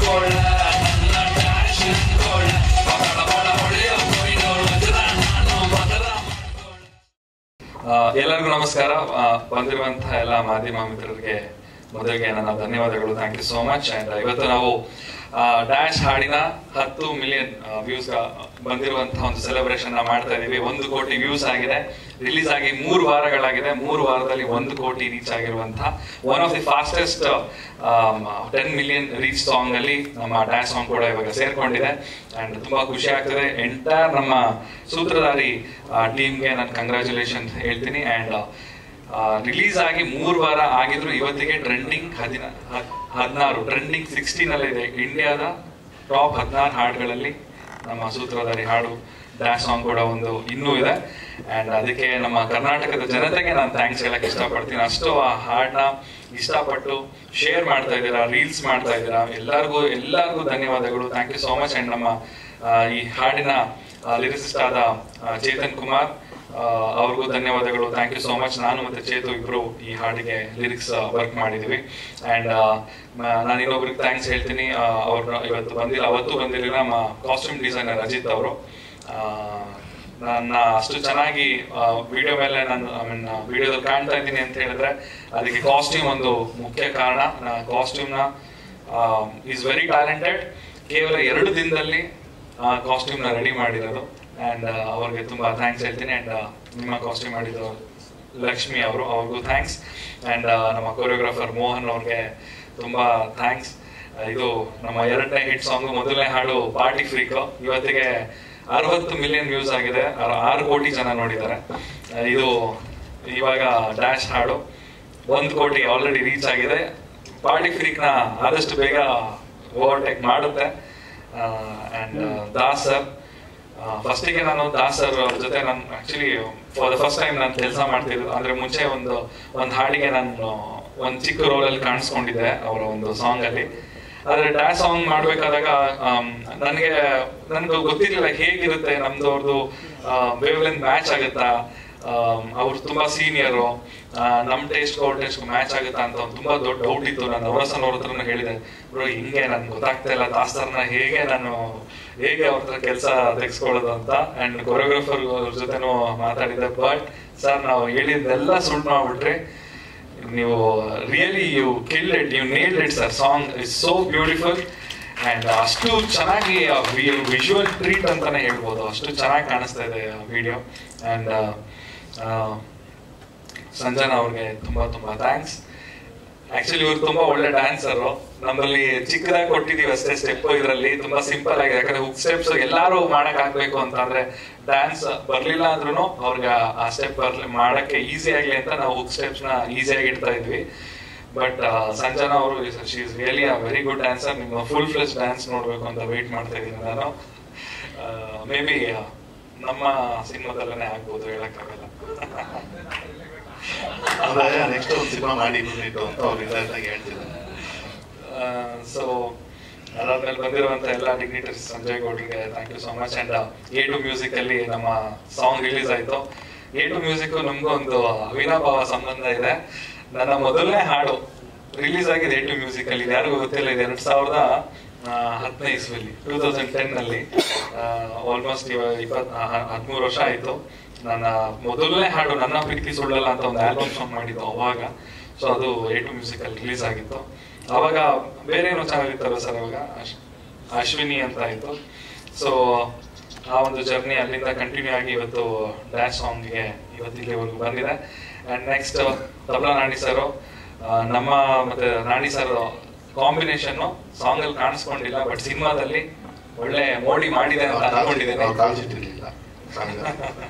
ಆ, ಎಲ್ಲರಿಗೂ ನಮಸ್ಕಾರ ಆ, ಬಂದಿರುವಂತಹ ಎಲ್ಲ ಮಾಧ್ಯಮ ಮಿತ್ರರಿಗೆ ಮೊದಲಿಗೆ ನನ್ನ ಧನ್ಯವಾದಗಳು thank you so much and ಇವತ್ತು ನಾವು ಡ್ಯಾಶ್ ಹಾಡಿನ ಹತ್ತು ಮಿಲಿಯನ್ ವ್ಯೂಸ್ ಬಂದಿರುವಂತಹ ಒಂದು ಸೆಲೆಬ್ರೇಷನ್ ಮಾಡ್ತಾ ಇದೀವಿ ಒಂದು ಕೋಟಿ ವ್ಯೂಸ್ ಆಗಿದೆ ರಿಲೀಸ್ ಆಗಿ ಮೂರು ವಾರಗಳಾಗಿದೆ ಮೂರು ವಾರದಲ್ಲಿ ಒಂದು ಕೋಟಿ ರೀಚ್ ಆಗಿರುವಂತಹ one of the fastest ten million reach song ಅಲ್ಲಿ ನಮ್ಮ ಡ್ಯಾನ್ಸ್ ಸಾಂಗ್ ಕೂಡ ಇವಾಗ ಸೇರ್ಕೊಂಡಿದೆ ಅಂಡ್ ತುಂಬಾ ಖುಷಿ ಆಗ್ತದೆ ಎಂಟೈರ್ ನಮ್ಮ ಸೂತ್ರಧಾರಿ ಟೀಮ್ಗೆ ನಾನು ಕಂಗ್ರ್ಯಾಚುಲೇಷನ್ ಹೇಳ್ತೀನಿ ಅಂಡ್ ರಿಲೀಸ್ ಆಗಿ ಮೂರು ವಾರ ಆಗಿದ್ರು ಇವತ್ತಿಗೆ ಟ್ರೆಂಡಿಂಗ್ ಹದಿನ ಹದಿನಾರು ಟ್ರೆಂಡಿಂಗ್ ಸಿಕ್ಸ್ಟೀನ್ ಅಲ್ಲಿ ಇದೆ ಇಂಡಿಯಾದ ಟಾಪ್ ಹದಿನಾರು ಹಾಡುಗಳಲ್ಲಿ ನಮ್ಮ ಸೂತ್ರಧಾರಿ ಹಾಡು ಡ್ಯಾನ್ಸ್ ಸಾಂಗ್ ಕೂಡ ಒಂದು ಇನ್ನೂ ಇದೆ ಅಂಡ್ ಅದಕ್ಕೆ ನಮ್ಮ ಕರ್ನಾಟಕದ ಜನತೆಗೆ ನಾನು ಥ್ಯಾಂಕ್ಸ್ ಹೇಳಕ್ ಇಷ್ಟಪಡ್ತೀನಿ ಅಷ್ಟು ಆ ಹಾಡನ್ನ ಇಷ್ಟಪಟ್ಟು ಶೇರ್ ಮಾಡ್ತಾ ಇದ್ದೀರಾ ರೀಲ್ಸ್ ಮಾಡ್ತಾ ಇದ್ದೀರಾ ಎಲ್ಲರಿಗೂ ಎಲ್ಲರಿಗೂ ಧನ್ಯವಾದಗಳು thank you so much and ನಮ್ಮ ಆ, ಈ ಹಾಡಿನ ಲಿರಿಸಿಸ್ಟ್ ಆದ ಆ, ಚೇತನ್ ಕುಮಾರ್ ಆ, ಅವ್ರಿಗೂ ಧನ್ಯವಾದಗಳು ಥ್ಯಾಂಕ್ ಯು ಸೋ ಮಚ್ ನಾನು ಮತ್ತೆ ಚೇತು ಇಬ್ರು ಈ ಹಾಡಿಗೆ ಲಿರಿಕ್ಸ್ ವರ್ಕ್ ಮಾಡಿದೀವಿ ಅಂಡ್ ನಾನು ಇನ್ನೊಬ್ರಿಗೆ ಥ್ಯಾಂಕ್ಸ್ ಹೇಳ್ತೀನಿ ಅವ್ರ ಇವತ್ತು ಬಂದಿಲ್ಲ ಅವತ್ತು ಬಂದಿರಲಿಲ್ಲ ನಮ್ಮ ಕಾಸ್ಟ್ಯೂಮ್ ಡಿಸೈನರ್ ಅಜಿತ್ ಅವರು ನನ್ನ ಅಷ್ಟು ಚೆನ್ನಾಗಿ ವಿಡಿಯೋ ಮೇಲೆ ನಾನು ಐ ಮೀನ್ ವಿಡಿಯೋದಲ್ಲಿ ಕಾಣ್ತಾ ಇದ್ದೀನಿ ಅಂತ ಹೇಳಿದ್ರೆ ಅದಕ್ಕೆ ಕಾಸ್ಟ್ಯೂಮ್ ಒಂದು ಮುಖ್ಯ ಕಾರಣ ಕಾಸ್ಟ್ಯೂಮ್ನ ಈಸ್ ವೆರಿ ಟ್ಯಾಲೆಂಟೆಡ್ ಕೇವಲ ಎರಡು ದಿನದಲ್ಲಿ ಕಾಸ್ಟ್ಯೂಮ್ನ ರೆಡಿ ಮಾಡಿರೋದು ಅಂಡ್ ಅವ್ರಿಗೆ ತುಂಬಾ ಥ್ಯಾಂಕ್ಸ್ ಹೇಳ್ತೀನಿ ಅಂಡ್ ನಿಮ್ಮ ಕಾಸ್ಟ್ಯೂಮ್ ಮಾಡಿದ್ದು ಲಕ್ಷ್ಮಿ ಅವರು ಅವ್ರಿಗೂ ಥ್ಯಾಂಕ್ಸ್ ಅಂಡ್ ನಮ್ಮ ಕೊರಿಯೋಗ್ರಾಫರ್ ಮೋಹನ್ ಅವ್ರಿಗೆ ತುಂಬಾ ಥ್ಯಾಂಕ್ಸ್ ಇದು ನಮ್ಮ ಎರಡನೇ ಹಿಟ್ ಸಾಂಗ್ ಮೊದಲನೇ ಹಾಡು ಪಾರ್ಟಿ ಫ್ರೀಕ್ ಇವತ್ತಿಗೆ ಅರವತ್ತು ಮಿಲಿಯನ್ ವ್ಯೂಸ್ ಆಗಿದೆ ಆರು- ಆರು ಕೋಟಿ ಜನ ನೋಡಿದ್ದಾರೆ ಆ, ಇದು ಇವಾಗ ಡ್ಯಾಶ್ ಹಾಡು ಒಂದು ಕೋಟಿ ಆಲ್ರೆಡಿ ರೀಚ್ ಆಗಿದೆ ಪಾರ್ಟಿ ಫ್ರೀಕ್ ನ ಆದಷ್ಟು ಬೇಗ ಓವರ್ಟೇಕ್ ಮಾಡುತ್ತೆ ಅಂಡ್ ದಾಸ್ ಸರ್ ಫಸ್ಟಿಗೆ ನಾನು ದಾಸ್ ಸರ್ ಅವ್ರ ಜೊತೆ ನಾನು actually for the first time ನಾನು ಕೆಲಸ ಮಾಡ್ತಿದ್ದು ಅಂದ್ರೆ ಮುಂಚೆ ಒಂದು ಒಂದು ಹಾಡಿಗೆ ನಾನು ಒಂದು ಚಿಕ್ಕ ರೋಲ್ ಅಲ್ಲಿ ಕಾಣಿಸ್ಕೊಂಡಿದ್ದೆ ಅವರ ಒಂದು ಸಾಂಗ್ ಅಲ್ಲಿ ಆದ್ರೆ ಡ್ಯಾನ್ಸ್ ಸಾಂಗ್ ಮಾಡ್ಬೇಕಾದಾಗ ನನಗೆ ನನ್ಗೆ ಗೊತ್ತಿರ್ಲಿಲ್ಲ ಹೇಗಿರುತ್ತೆ ನಮ್ದು ಅವ್ರದ್ದು ವೇವ್ ಲೆಂತ್ ಮ್ಯಾಚ್ ಆಗುತ್ತಾ ಅವ್ರು ತುಂಬಾ ಸೀನಿಯರು ನಮ್ ಟೇಸ್ಟ್ ಅವ್ರ ಟೇಸ್ಟ್ ಮ್ಯಾಚ್ ಆಗುತ್ತಾ ಅಂತ ಒಂದು ತುಂಬಾ ದೊಡ್ಡ ಡೌಟ್ ಇತ್ತು ನಾನು ಅವರಸನ್ ಅವ್ರ ಹತ್ರನೂ ಹೇಳಿದೆ ಬ್ರೋ ಹಿಂಗೆ ನನ್ಗೆ ಗೊತ್ತಾಗ್ತಾ ಇಲ್ಲ ದಾಸ್ತರ್ನ ಹೇಗೆ ನಾನು ಹೇಗೆ ಅವ್ರ ಹತ್ರ ಕೆಲಸ ತೆಗೆಸ್ಕೊಳ್ಳೋದು ಅಂತ ಅಂಡ್ ಕೊರಿಯೋಗ್ರಾಫರ್ ಅವ್ರ ಜೊತೆನೂ ಮಾತಾಡಿದೆ ಬಟ್ ಸರ್ ನಾವು ಹೇಳಿದ್ದೆಲ್ಲ ಸುಳ್ಳು ಮಾಡ್ಬಿಟ್ರಿ ನೀವು really you kill it you nail it sir song is so beautiful and ಅಷ್ಟು ಚೆನ್ನಾಗಿ ವಿಜುವಲ್ ಟ್ರೀಟ್ ಅಂತಾನೆ ಹೇಳ್ಬೋದು ಅಷ್ಟು ಚೆನ್ನಾಗಿ ಕಾಣಿಸ್ತಾ ಇದೆ ವಿಡಿಯೋ ಅಂಡ್ ಸಂಜನಾ ಅವ್ರಿಗೆ ತುಂಬಾ ತುಂಬಾ ಥ್ಯಾಂಕ್ಸ್ ಆಕ್ಚುಲಿ ಇವ್ರು ತುಂಬಾ ಒಳ್ಳೆ ಡ್ಯಾನ್ಸರ್ ನಮ್ಮಲ್ಲಿ ಚಿಕ್ಕದಾಗಿ ಕೊಟ್ಟಿದೀವಿ ಅಷ್ಟೇ ಸ್ಟೆಪ್ ಇದರಲ್ಲಿ ತುಂಬಾ ಸಿಂಪಲ್ ಆಗಿದೆ ಯಾಕಂದ್ರೆ ಹುಕ್ ಸ್ಟೆಪ್ಸ್ ಎಲ್ಲಾರು ಮಾಡಕ್ ಆಗ್ಬೇಕು ಅಂತ ಅಂದ್ರೆ ಡ್ಯಾನ್ಸ್ ಬರ್ಲಿಲ್ಲ ಅಂದ್ರೂ ಅವ್ರಿಗೆ ಆ ಸ್ಟೆಪ್ ಬರ್ಲಿ ಮಾಡಕ್ಕೆ ಈಸಿ ಆಗ್ಲಿ ಅಂತ ನಾವು ಹುಕ್ ಸ್ಟೆಪ್ಸ್ ನ ಈಸಿಯಾಗಿ ಇಡ್ತಾ ಇದ್ವಿ ಬಟ್ ಸಂಜನಾ ಅವರು she is really a very good dancer ನಿಮ್ಮ ಫುಲ್ ಫ್ಲೆಶ್ ಡ್ಯಾನ್ಸ್ ನೋಡ್ಬೇಕು ಅಂತ ವೇಟ್ ಮಾಡ್ತಾ ಇದ್ದೀನಿ ನಾನು ಮೇ ಬಿ ನಮ್ಮ ಸಿನಿಮಾದಲ್ಲೇ ಆಗ್ಬೋದು ಹೇಳಕ್ಕಾಗಲ್ಲ ಅಂದ್ರೆ ನೆಕ್ಸ್ಟ್ ಒಂದು ಸಿನಿಮಾ ಮಾಡಿ ಬಂದಿತ್ತು ಅಂತ ಅವ್ರು ಇಂಡೈರೆಕ್ಟ್ ಆಗಿ ಹೇಳ್ತಿದ್ದಾರೆ ಸೊ ಅದಾದ್ಮೇಲೆ ಬಂದಿರುವಂತ ಎಲ್ಲ ಡಿಗ್ನಿಟರೀಸ್ ಸಂಜಯ್ ಗೌಡ್ರಿಗೆ thank you so much and A two music ಅಲ್ಲಿ ನಮ್ಮ ಸಾಂಗ್ ರಿಲೀಸ್ ಆಯ್ತು ಎ ಟು ಮ್ಯೂಸಿಕ್ ನಮ್ಗೂ ಒಂದು ಅವಿನಾಭಾವ ಸಂಬಂಧ ಇದೆ ನನ್ನ ಮೊದಲನೇ ಹಾಡು ರಿಲೀಸ್ ಆಗಿದೆ ಎ ಟು ಮ್ಯೂಸಿಕ್ ಅಲ್ಲಿ ಇದು ಯಾರಿಗೂ ಗೊತ್ತಿಲ್ಲ ಇದು ಎರಡ್ ಸಾವಿರದ ಆ, ಹತ್ತನೇ ಇಸ್ವಿಲಿ ಟೂ ತೌಸಂಡ್ ಟೆನ್ ಅಲ್ಲಿ ಆಲ್ಮೋಸ್ಟ್ ಇವಾಗ ಇಪ್ಪತ್ ಹದಿಮೂರು ವರ್ಷ ಆಯ್ತು ನನ್ನ ಮೊದಲನೇ ಹಾಡು ನನ್ನ ಪ್ರೀತಿ ಸುಳ್ಳಲ್ಲ ಅಂತ ಒಂದು ಆಲ್ಬಮ್ ಸಾಂಗ್ ಮಾಡಿದ್ದು ಅವಾಗ ಸೊ ಅದು ಎ ಟು ಮ್ಯೂಸಿಕ್ ಅಲ್ಲಿ ರಿಲೀಸ್ ಆಗಿತ್ತು ಅವಾಗ ಬೇರೆ ಏನೋ ಚಾನಲ್ ಇತ್ತಲ್ಲ ಸರ್ ಅವಾಗ ಅಶ್- ಅಶ್ವಿನಿ ಅಂತ ಆಯ್ತು ಸೊ ಆ ಒಂದು ಜರ್ನಿ ಅಲ್ಲಿಂದ ಕಂಟಿನ್ಯೂ ಆಗಿ ಇವತ್ತು ಡ್ಯಾನ್ಸ್ ಸಾಂಗ್ಗೆ ಇವತ್ತು ಇಲ್ಲಿವರೆಗೂ ಬಂದಿದೆ and next Tabla Naani sir ನಮ್ಮ ಮತ್ತೆ ನಾಣಿ ಸರ್ ಕಾಂಬಿನೇಷನ್ ಸಾಂಗ್ ಅಲ್ಲಿ ಕಾಣಿಸ್ಕೊಂಡಿಲ್ಲ ಬಟ್ ಸಿನಿಮಾದಲ್ಲಿ ಒಳ್ಳೆ ಮೋಡಿ ಮಾಡಿದೆ ಅಂತ ಅವ್ರು ಅನ್ಕೊಂಡಿದ್ದೇನೆ ಕಾಲ್ ಶೀಟ್ ಇರ್ಲಿಲ್ಲ ಸಾಂಗ್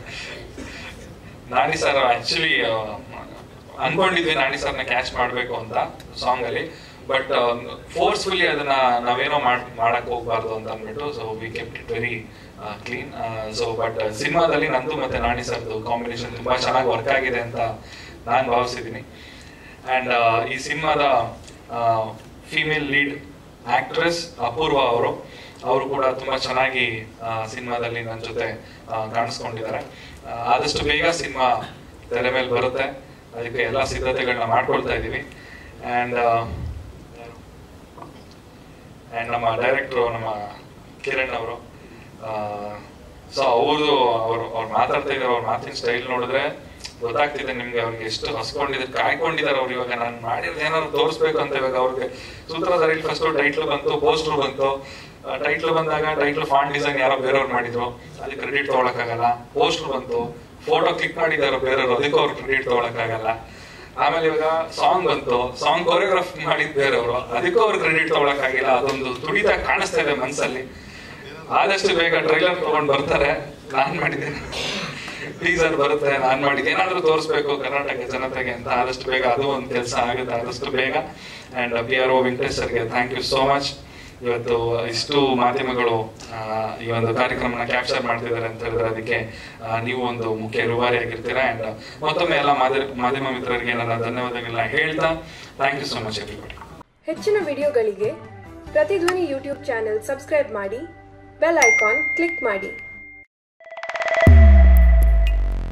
ನಾಣಿ ಸರ್ ಆಕ್ಚುಲಿ ಅನ್ಕೊಂಡಿದ್ವಿ ನಾಣಿ ಸರ್ನ ಕ್ಯಾಚ್ ಮಾಡ್ಬೇಕು ಅಂತ ಸಾಂಗ್ ಅಲ್ಲಿ ಬಟ್ ಫೋರ್ಸ್ಫುಲಿ ಅದನ್ನ ನಾವೇನೋ ಮಾಡ್ ಮಾಡಕ್ ಹೋಗ್ಬಾರ್ದು ಅಂತ ಅಂದ್ಬಿಟ್ಟು so we kept it very clean so but ಸಿನಿಮಾದಲ್ಲಿ ನಂದು ಮತ್ತೆ ನಾಣಿ ಸರ್ದು ಕಾಂಬಿನೇಷನ್ ತುಂಬಾ ಚೆನ್ನಾಗಿ ವರ್ಕ್ ಆಗಿದೆ ಅಂತ ನಾನು ಭಾವಿಸಿದ್ದೀನಿ ಅಂಡ್ ಈ ಸಿನಿಮಾದ ಫಿಮೇಲ್ ಲೀಡ್ ಆಕ್ಟ್ರೆಸ್ ಅಪೂರ್ವ ಅವರು ಅವರು ಕೂಡ ತುಂಬಾ ಚೆನ್ನಾಗಿ ಸಿನಿಮಾದಲ್ಲಿ ನನ್ನ ಜೊತೆ ಆ, ಕಾಣಿಸ್ಕೊಂಡಿದ್ದಾರೆ ಆ, ಆದಷ್ಟು ಬೇಗ ಸಿನಿಮಾ ತೆರೆ ಮೇಲೆ ಬರುತ್ತೆ ಅದಕ್ಕೆ ಎಲ್ಲ ಸಿದ್ಧತೆಗಳನ್ನ ಮಾಡ್ಕೊಳ್ತಾ ಇದೀವಿ ಅಂಡ್ ಆ್ಯಂಡ್ ನಮ್ಮ ಡೈರೆಕ್ಟ್ರು ನಮ್ಮ ಕಿರಣ್ ಅವರು ಸೊ ಅವರು ಅವರು ಅವ್ರು ಮಾತಾಡ್ತಾ ಇದ್ದಾರೆ ಅವ್ರ ಮಾತಿನ ಸ್ಟೈಲ್ ನೋಡಿದ್ರೆ ಗೊತ್ತಾಗ್ತಿದೆ ನಿಮ್ಗೆ ಅವ್ರಿಗೆ ಎಷ್ಟು ಹಸ್ಕೊಂಡಿದ್ದಾರೆ ಕಾಯ್ಕೊಂಡಿದ್ದಾರೆ ಅವ್ರು ಇವಾಗ ನಾನು ಮಾಡಿರೋದು ಏನಾದ್ರು ತೋರಿಸ್ಬೇಕು ಅಂತ ಇವಾಗ ಅವ್ರಿಗೆ ಸೂತ್ರಧಾರಿ ಫಸ್ಟ್ ಟೈಟ್ಲ್ ಬಂತು ಪೋಸ್ಟರ್ ಬಂತು ಟೈಟ್ಲ್ ಬಂದಾಗ ಟೈಟ್ಲ್ ಫಾಂಟ್ ಡಿಸೈನ್ ಯಾರೋ ಬೇರೆಯವ್ರು ಮಾಡಿದ್ರು ಅದಕ್ಕೆ ಕ್ರೆಡಿಟ್ ತಗೊಳಕ್ಕಾಗಲ್ಲ ಪೋಸ್ಟರ್ ಬಂತು ಫೋಟೋ ಕ್ಲಿಕ್ ಮಾಡಿದಾರೋ ಬೇರೆಯವ್ರು ಅದಕ್ಕೂ ಅವ್ರು ಕ್ರೆಡಿಟ್ ತಗೊಳಕ್ಕಾಗಲ್ಲ ಆಮೇಲೆ ಇವಾಗ ಸಾಂಗ್ ಬಂತು ಸಾಂಗ್ ಕೊರಿಯೋಗ್ರಾಫ್ ಮಾಡಿದ್ ಬೇರೆಯವರು ಅದಕ್ಕೂ ಅವ್ರು ಕ್ರೆಡಿಟ್ ತಗೊಳಕ್ಕಾಗಿಲ್ಲ ಅದೊಂದು ತುಡಿತ ಕಾಣಿಸ್ತಾ ಇದೆ ಮನ್ಸಲ್ಲಿ ಆದಷ್ಟು ಬೇಗ ಟ್ರೈಲರ್ ತಗೊಂಡ್ ಬರ್ತಾರೆ ನಾನ್ ಮಾಡಿದ್ದೇನೆ ಟೀಸರ್ ಬರುತ್ತೆ ನಾನ್ ಮಾಡಿದ್ದೆ ಏನಾದ್ರೂ ತೋರಿಸ್ಬೇಕು ಕರ್ನಾಟಕ ಜನತೆಗೆ ಅಂತ ಆದಷ್ಟು ಬೇಗ ಅದು ಒಂದು ಕೆಲಸ ಆಗುತ್ತೆ ಆದಷ್ಟು ಬೇಗ and P R O Venkatesh ಸರ್ಗೆ ಥ್ಯಾಂಕ್ ಯು ಸೋ ಮಚ್ ಇವತ್ತು ಇಷ್ಟು ಮಾಧ್ಯಮಗಳು ಆ, ಈ ಒಂದು ಕಾರ್ಯಕ್ರಮನ ಕ್ಯಾಪ್ಚರ್ ಮಾಡ್ತಿದ್ದಾರೆ ಅಂತ ಹೇಳಿದ್ರೆ ಅದಕ್ಕೆ ಆ, ನೀವು ಒಂದು ಮುಖ್ಯ ರೂವಾರಿಯಾಗಿರ್ತೀರಾ ಅಂಡ್ ಮತ್ತೊಮ್ಮೆ ಎಲ್ಲ ಮಾಧ್ಯ- ಮಾಧ್ಯಮ ಮಿತ್ರರಿಗೆ ನನ್ನ ಧನ್ಯವಾದಗಳನ್ನ ಹೇಳ್ತಾ thank you so much everybody ಹೆಚ್ಚಿನ ವಿಡಿಯೋಗಳಿಗೆ ಪ್ರತಿಧ್ವನಿ ಯೂಟ್ಯೂಬ್ ಚಾನೆಲ್ ಸಬ್ಸ್ಕ್ರೈಬ್ ಮಾಡಿ ಬೆಲ್ ಐಕಾನ್ ಕ್ಲಿಕ್ ಮಾಡಿ